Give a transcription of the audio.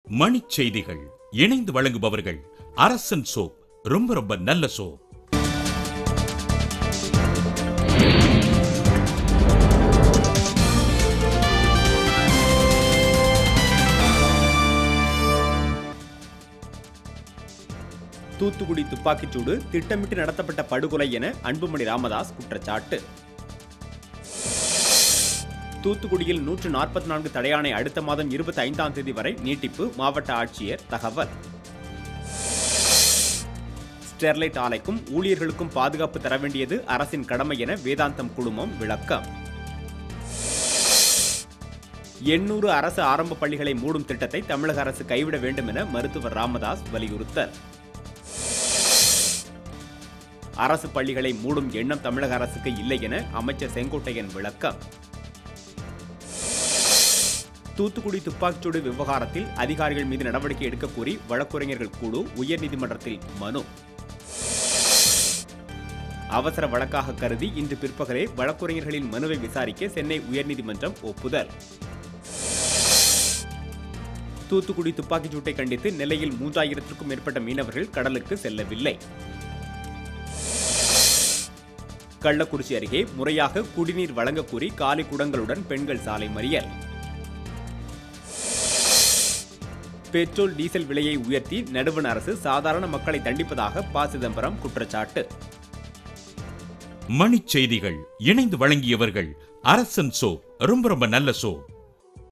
மணிச் செய்திகள் இணைந்து வழங்குபவர்கள் அரசன் சோப் ரொம்ப ரொம்ப நல்ல சோப் தூத்துக்குடி துப்பாக்கிச்சூடு திட்டமிட்டு நடத்தப்பட்ட படுகொலை என அன்புமணி ராமதாஸ் குற்றச்சாட்டு தூத்துக்குடியில் நூற்று நாற்பத்தி நான்கு தடையாணை அடுத்த மாதம் இருபத்தி ஐந்தாம் தேதி வரை நீட்டிப்பு மாவட்ட ஆட்சியர் தகவல் ஸ்டெர்லைட் ஆலைக்கும் ஊழியர்களுக்கும் பாதுகாப்பு தர வேண்டியது அரசின் கடமை என வேதாந்தம் குழுமம் விளக்கம் எண்ணூறு அரசு ஆரம்ப பள்ளிகளை மூடும் திட்டத்தை தமிழக அரசு கைவிட வேண்டும் என மருத்துவர் ராமதாஸ் வலியுறுத்தல் அரசு பள்ளிகளை மூடும் எண்ணம் தமிழக அரசுக்கு இல்லை என அமைச்சர் செங்கோட்டையன் விளக்கம் தூத்துக்குடி துப்பாக்கிச்சூடு விவகாரத்தில் அதிகாரிகள் மீது நடவடிக்கை எடுக்க கோரி வழக்குரைஞர்கள் குழு உயர்நீதிமன்றத்தில் மனு அவசர வழக்காக கருதி இன்று பிற்பகலே வழக்குரைஞர்களின் மனுவை விசாரிக்க சென்னை உயர்நீதிமன்றம் ஒப்புதல் தூத்துக்குடி துப்பாக்கிச் சூட்டை கண்டித்து நெல்லையில் மூன்றாயிரத்திற்கும் மேற்பட்ட மீனவர்கள் கடலுக்கு செல்லவில்லை கள்ளக்குறிச்சி அருகே முறையாக குடிநீர் வழங்க கோரி காலி குடங்களுடன் பெண்கள் சாலை மறியல் பெட்ரோல் டீசல் விலையை உயர்த்தி நடுவண் அரசு சாதாரண மக்களை தண்டிப்பதாக ப சிதம்பரம் குற்றச்சாட்டு மணிச் செய்திகள் இணைந்து வழங்கியவர்கள் அரசன் சோப் ரொம்ப ரொம்ப நல்ல சோப்